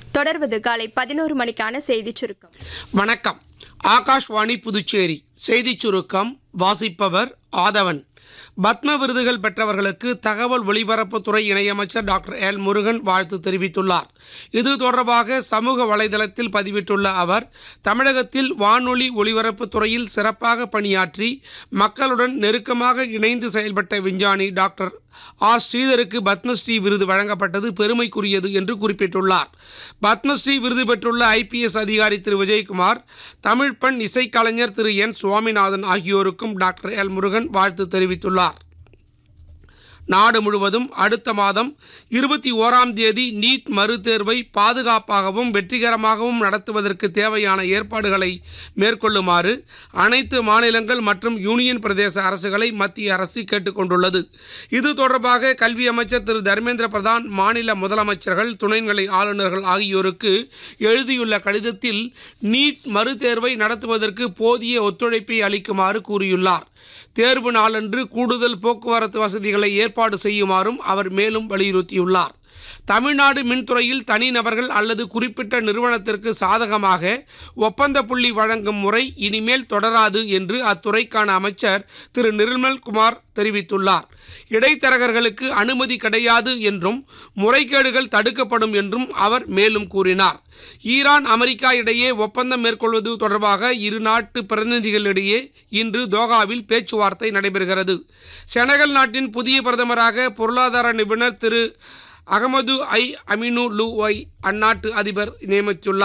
தொடர்வது காலை பதினோரு மணிக்கான செய்திச் சுருக்கம் வணக்கம் ஆகாஷ்வாணி புதுச்சேரி செய்திச் சுருக்கம் வாசிப்பவர் ஆதவன் பத்ம விருதுகள் பெற்றவர்களுக்கு தகவல் ஒலிபரப்புத்துறை இணையமைச்சர் டாக்டர் எல் முருகன் வாழ்த்து தெரிவித்துள்ளார் இது தொடர்பாக சமூக வலைதளத்தில் பதிவிட்டுள்ள அவர் தமிழகத்தில் வானொலி ஒலிபரப்புத் துறையில் சிறப்பாக பணியாற்றி மக்களுடன் நெருக்கமாக இணைந்து செயல்பட்ட விஞ்ஞானி டாக்டர் ஆர் ஸ்ரீதருக்கு பத்மஸ்ரீ விருது வழங்கப்பட்டது பெருமைக்குரியது என்று குறிப்பிட்டுள்ளார் பத்மஸ்ரீ விருது பெற்றுள்ள ஐபிஎஸ் அதிகாரி திரு விஜயகுமார் தமிழ் பெண் இசைக்கலைஞர் திரு என் சுவாமிநாதன் ஆகியோருக்கும் டாக்டர் எல் முருகன் வாழ்த்து தெரிவித்துள்ளார் நாடு முழுவதும் அடுத்த மாதம் இருபத்தி ஓராம் தேதி நீட் மறுதேர்வை பாதுகாப்பாகவும் வெற்றிகரமாகவும் நடத்துவதற்கு தேவையான ஏற்பாடுகளை மேற்கொள்ளுமாறு அனைத்து மாநிலங்கள் மற்றும் யூனியன் பிரதேச அரசுகளை மத்திய அரசு கேட்டுக்கொண்டுள்ளது இது தொடர்பாக கல்வி அமைச்சர் திரு தர்மேந்திர பிரதான் மாநில முதலமைச்சர்கள் துணைநிலை ஆளுநர்கள் ஆகியோருக்கு எழுதியுள்ள கடிதத்தில் நீட் மறுதேர்வை நடத்துவதற்கு போதிய ஒத்துழைப்பை அளிக்குமாறு கூறியுள்ளார் தேர்வு நாளன்று கூடுதல் போக்குவரத்து வசதிகளை ஏற்பாடு செய்யுமாறும் அவர் மேலும் வலியுறுத்தியுள்ளார் தமிழ்நாடு மின்துறையில் தனிநபர்கள் அல்லது குறிப்பிட்ட நிறுவனத்திற்கு சாதகமாக ஒப்பந்த புள்ளி வழங்கும் முறை இனிமேல் தொடராது என்று அத்துறைக்கான அமைச்சர் திரு நிர்மல் குமார் தெரிவித்துள்ளார் இடைத்தரகர்களுக்கு அனுமதி கிடையாது என்றும் முறைகேடுகள் தடுக்கப்படும் என்றும் அவர் மேலும் கூறினார் ஈரான் அமெரிக்கா இடையே ஒப்பந்தம் மேற்கொள்வது தொடர்பாக இரு நாட்டு பிரதிநிதிகளிடையே இன்று தோஹாவில் பேச்சுவார்த்தை நடைபெறுகிறது செனகல் நாட்டின் புதிய பிரதமராக பொருளாதார நிபுணர் திரு அகமது ஐ அமினு லூவை அந்நாட்டு அதிபர் நியமித்துள்ளார்